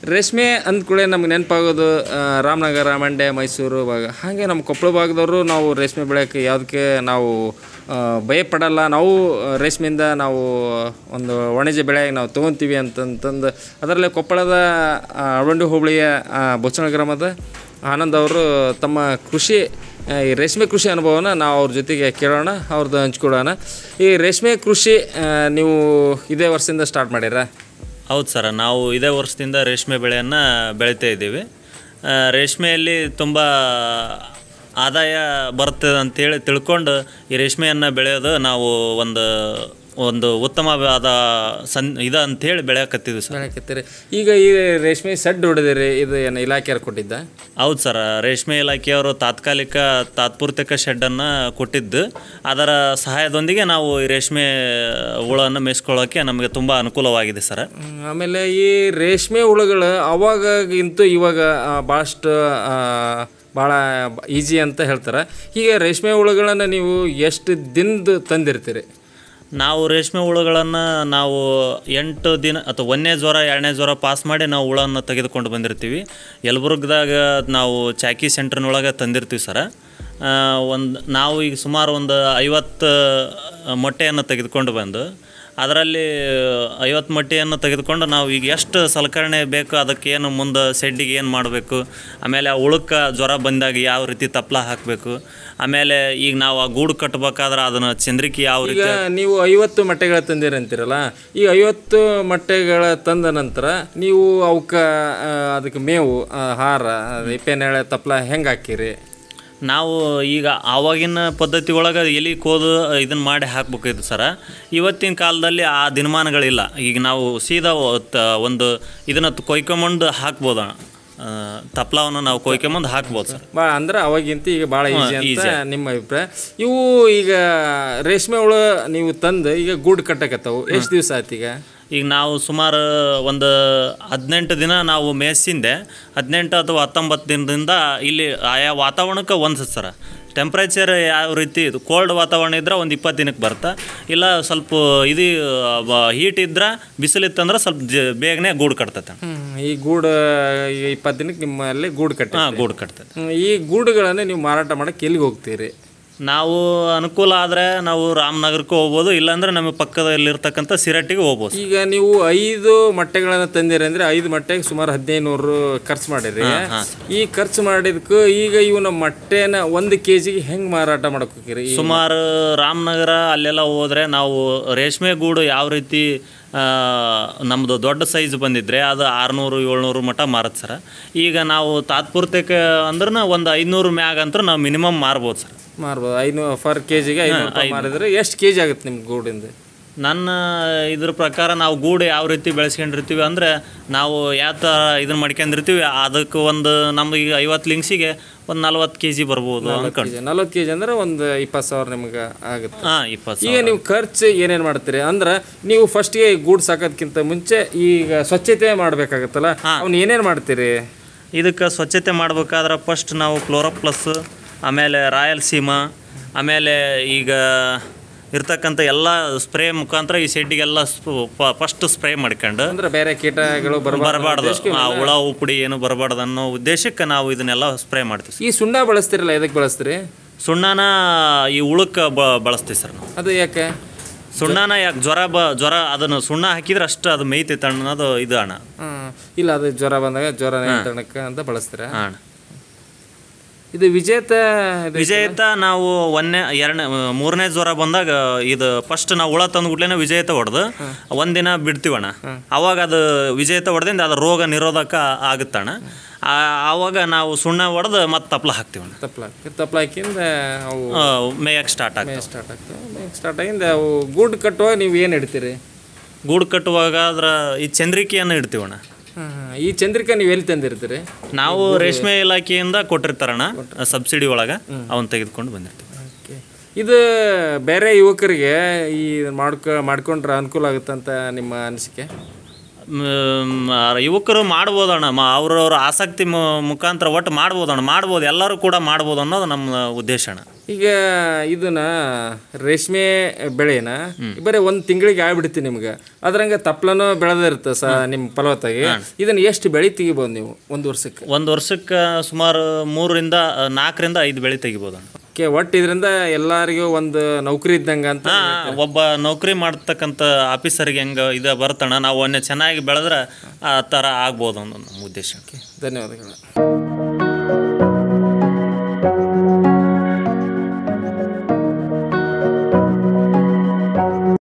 ರೇಷ್ಮೆ ಅಂದ್ಕೂಳೆ ನಮ್ಗೆ ನೆನಪಾಗೋದು ಆ, ರಾಮನಗರ ಮಂಡ್ಯ ಮೈಸೂರು ಭಾಗ ಹಾಗೆ ನಮ್ಮ ಕೊಪ್ಪಳ ಭಾಗದವರು ನಾವು ರೇಷ್ಮೆ ಬೆಳೆಯೋಕ್ಕೆ ಯಾವುದಕ್ಕೆ ನಾವು ಆ, ಭಯಪಡಲ್ಲ ನಾವು ಆ, ರೇಷ್ಮೆಯಿಂದ ನಾವು ಒಂದು ವಾಣಿಜ್ಯ ಬೆಳೆಯಾಗಿ ನಾವು ತೊಗೊತೀವಿ ಅಂತಂತಂದು ಅದರಲ್ಲೇ ಕೊಪ್ಪಳದ ಆ, ಅಳವಂಡಿ ಹೋಬಳಿಯ ಆ, ಬೊಚ್ಚಣ ಗ್ರಾಮದ ಆನಂದ್ ಅವರು ತಮ್ಮ ಕೃಷಿ ಆ, ಈ ರೇಷ್ಮೆ ಕೃಷಿ ಅನುಭವನ ನಾವು ಅವ್ರ ಜೊತೆಗೆ ಕೇಳೋಣ ಅವ್ರದ್ದು ಹಂಚ್ಕೊಳ್ಳೋಣ ಈ ರೇಷ್ಮೆ ಕೃಷಿ ಆ, ನೀವು ಇದೇ ವರ್ಷದಿಂದ ಸ್ಟಾರ್ಟ್ ಮಾಡಿರಾ ಹೌದು ಸರ್ ನಾವು ಇದೇ ವರ್ಷದಿಂದ ರೇಷ್ಮೆ ಬೆಳೆಯನ್ನು ಬೆಳಿತಾ ಇದ್ದೀವಿ ಆ, ರೇಷ್ಮೆಯಲ್ಲಿ ತುಂಬ ಆದಾಯ ಬರ್ತದೆ ಅಂತೇಳಿ ತಿಳ್ಕೊಂಡು ಈ ರೇಷ್ಮೆಯನ್ನು ಬೆಳೆಯೋದು ನಾವು ಒಂದು ಒಂದು ಉತ್ತಮವಾದ ಸನ್ ಇದು ಅಂತೇಳಿ ಬೆಳೆಯಕತ್ತಿದ್ವಿ ಸರ್ ಬೆಳಕತ್ತೀರಿ ಈಗ ಈ ರೇಷ್ಮೆ ಸೆಡ್ ಹೊಡೆದಿರಿ ಇದು ಏನು ಇಲಾಖೆಯವ್ರು ಕೊಟ್ಟಿದ್ದ ಹೌದು ಸರ್ ರೇಷ್ಮೆ ಇಲಾಖೆಯವರು ತಾತ್ಕಾಲಿಕ ತಾತ್ಪೂರ್ತಿಕ ಶೆಡ್ಡನ್ನು ಕೊಟ್ಟಿದ್ದು ಅದರ ಸಹಾಯದೊಂದಿಗೆ ನಾವು ಈ ರೇಷ್ಮೆ ಹುಳನ್ನು ಮೇಯಿಸ್ಕೊಳ್ಳೋಕ್ಕೆ ನಮಗೆ ತುಂಬ ಅನುಕೂಲವಾಗಿದೆ ಸರ್ ಹ್ಮ್, ಆಮೇಲೆ ಈ ರೇಷ್ಮೆ ಹುಳುಗಳು ಅವಾಗಗಿಂತೂ ಇವಾಗ ಆ, ಭಾಳಷ್ಟು ಆ, ಭಾಳ ಈಜಿ ಅಂತ ಹೇಳ್ತಾರೆ ಈಗ ರೇಷ್ಮೆ ಹುಳುಗಳನ್ನು ನೀವು ಎಷ್ಟು ದಿನದ ತಂದಿರ್ತೀರಿ ನಾವು ರೇಷ್ಮೆ ಹುಳುಗಳನ್ನು ನಾವು ಎಂಟು ದಿನ ಅಥವಾ ಒಂದನೇ ಜ್ವರ ಎರಡನೇ ಜ್ವರ ಪಾಸ್ ಮಾಡಿ ನಾವು ಹುಳನ್ನು ತೆಗೆದುಕೊಂಡು ಬಂದಿರ್ತೀವಿ ಯಲಬುರ್ಗದಾಗ ನಾವು ಚಾಕಿ ಸೆಂಟ್ರ್ನೊಳಗೆ ತಂದಿರ್ತೀವಿ ಸರ ಒಂದು ನಾವು ಈಗ ಸುಮಾರು ಒಂದು ಐವತ್ತು ಮೊಟ್ಟೆಯನ್ನು ತೆಗೆದುಕೊಂಡು ಬಂದು ಅದರಲ್ಲಿ ಐವತ್ತು ಮೊಟ್ಟೆಯನ್ನು ತೆಗೆದುಕೊಂಡು ನಾವು ಈಗ ಎಷ್ಟು ಸಲಕರಣೆ ಬೇಕು ಅದಕ್ಕೆ ಏನು ಮುಂದೆ ಸೆಡ್ಡಿಗೆ ಏನು ಮಾಡಬೇಕು ಆಮೇಲೆ ಆ ಹುಳಕ್ಕೆ ಜ್ವರ ಬಂದಾಗ ಯಾವ ರೀತಿ ತಪ್ಪಲ ಹಾಕಬೇಕು ಆಮೇಲೆ ಈಗ ನಾವು ಆ ಗೂಡು ಕಟ್ಟಬೇಕಾದ್ರೆ ಅದನ್ನು ಚಂದ್ರಿಕೆ ಯಾವ ಈಗ ರೀತಿ ನೀವು ಐವತ್ತು ಮೊಟ್ಟೆಗಳ ತಂದಿರಂತೀರಲ್ಲ ಈ ಐವತ್ತು ಮೊಟ್ಟೆಗಳ ತಂದ ನಂತರ ನೀವು ಅವಕ್ಕೆ ಅದಕ್ಕೆ ಮೇವು ಆ, ಆಹಾರ ಇಪ್ಪೆನೆಳೆ ತಪ್ಪಲ ಹೆಂಗೆ ಹಾಕಿರಿ ನಾವು ಈಗ ಆವಾಗಿನ ಪದ್ಧತಿ ಒಳಗೆ ಎಲಿ ಕೋದು ಇದನ್ನು ಮಾಡಿ ಹಾಕ್ಬೇಕಿತ್ತು ಸರ ಇವತ್ತಿನ ಕಾಲದಲ್ಲಿ ಆ ದಿನಮಾನಗಳಿಲ್ಲ ಈಗ ನಾವು ಸೀದಾ ಒ- ತ- ಒಂದು ಇದನ್ನು ಕೊಯ್ಕೊಂಬಂದು ಹಾಕ್ಬೋದು ಆ, ತಪ್ಲವನ್ನು ನಾವು ಕೊಯ್ಕೊಂಬಂದು ಹಾಕ್ಬೋದು ಸರ್ ಭಾಳ ಅಂದ್ರೆ ಅವಾಗಿಂತ ಈಗ ಭಾಳ ಈಜಿ ಅಂತ easy. ನಿಮ್ಮ ಅಭಿಪ್ರಾಯ ಇವು ಈಗ ರೇಷ್ಮೆ ಹುಳು ನೀವು ತಂದು ಈಗ ಗೂಡು ಕಟ್ಟಕತ್ತವು ಎಷ್ಟು ದಿವಸ ಆಯ್ತು ಈಗ ಈಗ ನಾವು ಸುಮಾರು ಒಂದು ಹದಿನೆಂಟು ದಿನ ನಾವು ಮೇಯ್ಸಿಂದೆ ಹದಿನೆಂಟು ಅಥವಾ ಹತ್ತೊಂಬತ್ತು ದಿನದಿಂದ ಇಲ್ಲಿ ಆಯಾ ವಾತಾವರಣಕ್ಕೆ ಹೊಂದ್ಸತ್ತೆ ಸರ ಟೆಂಪ್ರೇಚರ್ ಯಾವ ರೀತಿ ಇದು ಕೋಲ್ಡ್ ವಾತಾವರಣ ಇದ್ರೆ ಒಂದು ಇಪ್ಪತ್ತು ದಿನಕ್ಕೆ ಬರ್ತಾ ಇಲ್ಲ ಸ್ವಲ್ಪ ಇದು ಹೀಟ್ ಇದ್ರೆ ಬಿಸಿಲಿತ್ತಂದ್ರೆ ಸ್ವಲ್ಪ ಜ ಬೇಗನೆ ಗೂಡು ಕಟ್ತೈತೆ ಈ ಗೂಡು ಈಗ ಇಪ್ಪತ್ತು ದಿನಕ್ಕೆ ನಿಮ್ಮಲ್ಲಿ ಗೂಡು ಕಟ್ಟಿ ಹಾಂ ಗೂಡು ಕಟ್ತೈತೆ ಈ ಗೂಡುಗಳನ್ನು ನೀವು ಮಾರಾಟ ಮಾಡಕ್ಕೆ ಎಲ್ಲಿಗೆ ಹೋಗ್ತೀರಿ ನಾವು ಅನುಕೂಲ ಆದರೆ ನಾವು ರಾಮನಗರಕ್ಕೆ ಹೋಗ್ಬೋದು ಇಲ್ಲಾಂದ್ರೆ ನಮ್ಮ ಪಕ್ಕದಲ್ಲಿರ್ತಕ್ಕಂಥ ಸಿರಟ್ಟಿಗೆ ಹೋಗ್ಬೋದು ಈಗ ನೀವು ಐದು ಮೊಟ್ಟೆಗಳನ್ನು ತಂದಿರಿ ಅಂದ್ರೆ ಐದು ಮೊಟ್ಟೆಗೆ ಸುಮಾರು ಹದಿನೈದು ನೂರು ಖರ್ಚು ಮಾಡಿರಿ ಈ ಖರ್ಚು ಮಾಡಿದಕ್ಕೂ ಈಗ ಇವನ ಮೊಟ್ಟೆನ ಒಂದು ಕೆ ಜಿಗೆ ಹೆಂಗೆ ಮಾರಾಟ ಮಾಡಕ್ ಹೋಗಿರಿ ಈ- ಸುಮಾರು ರಾಮನಗರ ಅಲ್ಲೆಲ್ಲ ಹೋದರೆ ನಾವು ರೇಷ್ಮೆ ಗೂಡು ಯಾವ ರೀತಿ ಆ, ನಮ್ಮದು ದೊಡ್ಡ ಸೈಜ್ ಬಂದಿದ್ರೆ ಅದು ಆರುನೂರು ಏಳ್ನೂರು ಮಟ್ಟ ಮಾರತ್ತೆ ಸರ್ ಈಗ ನಾವು ತಾತ್ಪೂರ್ತಿಕ ಅಂದ್ರೆ ಒಂದು ಐನೂರು ಮ್ಯಾಗ ಅಂತ ನಾವು ಮಿನಿಮಮ್ ಮಾರ್ಬೋದು ಸರ್ ಮಾರ್ಬೋದು ಐನೂರು ಫರ್ ಕೆ ಜಿಗೆ ಐನೂರು ರೂಪಾಯಿ ಮಾರಿದ್ರೆ ಎಷ್ಟು ಕೆ ಜಿ ಆಗುತ್ತೆ ನಿಮ್ಗೆ ಗೂಡಿಂದ ನನ್ನ ಇದ್ರ ಪ್ರಕಾರ ನಾವು ಗೂಡು ಯಾವ ರೀತಿ ಬೆಳೆಸ್ಕೊಂಡಿರ್ತೀವಿ ಅಂದರೆ ನಾವು ಯಾವ ಥರ ಇದನ್ನ ಮಾಡ್ಕೊಂಡಿರ್ತೀವಿ ಅದಕ್ಕೆ ಒಂದು ನಮ್ಗೆ ಈಗ ಐವತ್ತು ಲಿಂಗ್ಸಿಗೆ ಒಂದು ನಲ್ವತ್ತು ಕೆ ಜಿ ಬರ್ಬೋದು ಅನ್ಕೊಂಡು ನಲ್ವತ್ತು ಕೆ ಜಿ ಅಂದ್ರೆ ಒಂದು ಇಪ್ಪತ್ತು ಸಾವಿರ ನಿಮ್ಗೆ ಆಗುತ್ತೆ ಹಾಂ ಇಪ್ಪತ್ತು ಈಗ ನೀವು ಖರ್ಚು ಏನೇನು ಮಾಡ್ತೀರಿ ಅಂದ್ರೆ ನೀವು ಫಸ್ಟ್ಗೆ ಗೂಡು ಸಾಕೋದಕ್ಕಿಂತ ಮುಂಚೆ ಈಗ ಸ್ವಚ್ಛತೆ ಮಾಡಬೇಕಾಗತ್ತಲ್ಲ ಅವ್ನು ಏನೇನು ಮಾಡ್ತೀರಿ ಇದಕ್ಕೆ ಸ್ವಚ್ಛತೆ ಮಾಡ್ಬೇಕಾದ್ರೆ ಫಸ್ಟ್ ನಾವು ಕ್ಲೋರೋಪ್ಲಸ್ ಆಮೇಲೆ ರಾಯಲ್ ಸೀಮಾ ಆಮೇಲೆ ಈಗ ಇರ್ತಕ್ಕಂಥ ಎಲ್ಲ ಸ್ಪ್ರೇ ಮುಖಾಂತರ ಈ ಸೆಡ್ಡಿಗೆಲ್ಲ ಫಸ್ಟ್ ಸ್ಪ್ರೇ ಮಾಡ್ಕೊಂಡು ಅಂದ್ರೆ ಬೇರೆ ಕೀಟಗಳು ಬರಬಾರ್ದು ಬರಬಾರ್ದು ಆ ಹುಳ ಉಪ್ಪುಡಿ ಏನು ಬರಬಾರ್ದು ಅನ್ನೋ ಉದ್ದೇಶಕ್ಕೆ ನಾವು ಇದನ್ನೆಲ್ಲ ಸ್ಪ್ರೇ ಮಾಡ್ತೀವಿ ಸರ್ ಈ ಸುಣ್ಣ ಬಳಸ್ತಿರಲ್ಲ ಎದಕ್ಕೆ ಬಳಸ್ತೀರಿ ಸುಣ್ಣನ ಈ ಉಳಕ್ಕೆ ಬ ಬಳಸ್ತೀವಿ ಸರ್ ನಾವು ಅದು ಯಾಕೆ ಸುಣ್ಣನ ಯಾಕೆ ಜ್ವರ ಬ ಜ್ವರ ಅದನ್ನು ಸುಣ್ಣ ಹಾಕಿದ್ರೆ ಅಷ್ಟು ಅದು ಮೇಯ್ತೈತೆ ಅನ್ನೋದು ಇದು ಅಣ್ಣ ಹ್ಮ್. ಇಲ್ಲ ಅದು ಜ್ವರ ಬಂದಾಗ ಜ್ವರ ನಿಯಂತ್ರಣಕ್ಕೆ ಅಂತ ಬಳಸ್ತೀರಾ ಹಾಂ ಅಣ್ಣ ಇದು ವಿಜೇತ ಇದು ವಿಜೇತ ನಾವು ಒಂದನೇ ಎರಡನೇ ಮೂರನೇ ಜ್ವರ ಬಂದಾಗ ಇದು ಫಸ್ಟ್ ನಾವು ಹುಳ ತಂದ್ಬಿಟ್ಲೇನೆ ವಿಜೇತ ಹೊಡೆದು ಒಂದಿನ ಬಿಡ್ತೀವಣ್ಣ ಅವಾಗ ಅದು ವಿಜೇತ ಹೊಡೆದಿಂದ ಅದು ರೋಗ ನಿರೋಧಕ ಆಗುತ್ತಣ್ಣ ಆ- ಆವಾಗ ನಾವು ಸುಣ್ಣ ಹೊಡೆದು ಮತ್ತೆ ತಪ್ಪಲ ಹಾಕ್ತೀವಣ್ಣ ತಪ್ಪಲ ತಪ್ಪಲ ಹಾಕಿಂದ ಅವು ಆ, ಮೇಯಕ್ಕೆ ಸ್ಟಾರ್ಟ್ ಆಗ್ತವೆ ಸ್ಟಾರ್ಟ್ ಆಗ್ತವೆ ಸ್ಟಾರ್ಟ್ ಆಗಿಂದ ಅವು ಗೂಡು ಕಟ್ಟುವಾಗ ನೀವು ಏನು ಇಡ್ತೀರಿ ಗೂಡು ಕಟ್ಟುವಾಗ ಅದ್ರ ಈ ಚಂದ್ರಿಕೆಯನ್ನು ಇಡ್ತೀವಣ್ಣ ಹ್ಮ್, ಹ್ಮ್. ಈ ಚಂದ್ರಿಕಾ ನೀವು ಎಲ್ಲಿ ತಂದಿರ್ತೀರಿ ನಾವು ರೇಷ್ಮೆ ಇಲಾಖೆಯಿಂದ ಕೊಟ್ಟಿರ್ತಾರಣ್ಣ ಸಬ್ಸಿಡಿ ಒಳಗೆ ಅವನ್ನ ತೆಗೆದುಕೊಂಡು ಬಂದಿರ್ತೀವಿ ಓಕೆ ಇದು ಬೇರೆ ಯುವಕರಿಗೆ ಈ ಮಾಡ್ಕೊ ಮಾಡ್ಕೊಂಡ್ರೆ ಅನುಕೂಲ ಆಗುತ್ತಂತ ನಿಮ್ಮ ಅನಿಸಿಕೆ ಮ್, ಯುವಕರು ಮಾಡ್ಬೋದಣ್ಣ ಮ ಅವ್ರವ್ರ ಆಸಕ್ತಿ ಮು- ಮುಖಾಂತರ ಒಟ್ಟು ಮಾಡ್ಬೋದಣ್ಣ ಮಾಡ್ಬೋದು ಎಲ್ಲರೂ ಕೂಡ ಮಾಡ್ಬೋದು ಅನ್ನೋದು ನಮ್ಮ ಉದ್ದೇಶ ಅಣ್ಣ ಈಗ ಇದನ್ನ ರೇಷ್ಮೆ ಬೆಳೆನ ಬರೀ ಒಂದು ತಿಂಗಳಿಗೆ ಆಗ್ಬಿಡ್ತಿ ನಿಮ್ಗೆ ಅದ್ರಂಗೆ ತಪ್ಲನೂ ಬೆಳೆದಿರುತ್ತೆ ಸ ನಿಮ್ಮ ಫಲವತ್ತಾಗಿ ಇದನ್ನ ಎಷ್ಟು ಬೆಳೆ ತೆಗಿಬೋದು ನೀವು ಒಂದು ವರ್ಷಕ್ಕೆ ಒಂದು ವರ್ಷಕ್ಕೆ ಸುಮಾರು ಮೂರರಿಂದ ಆ, ನಾಲ್ಕರಿಂದ ಐದು ಬೆಳೆ ತೆಗಿಬೋದು ಓಕೆ ಒಟ್ಟು ಇದರಿಂದ ಎಲ್ಲರಿಗೂ ಒಂದು ನೌಕರಿ ಇದ್ದಂಗೆ ಅಂತ ಒಬ್ಬ ನೌಕರಿ ಮಾಡ್ತಕ್ಕಂಥ ಆಫೀಸರ್ಗೆ ಹೆಂಗೆ ಇದು ಬರ್ತಣ್ಣ ನಾವು ಒನ್ನೆ ಚೆನ್ನಾಗಿ ಬೆಳೆದ್ರೆ ಆ ಥರ ಆಗ್ಬೋದು ಅನ್ನೋ ನಮ್ಮ ಉದ್ದೇಶ ಧನ್ಯವಾದಗಳು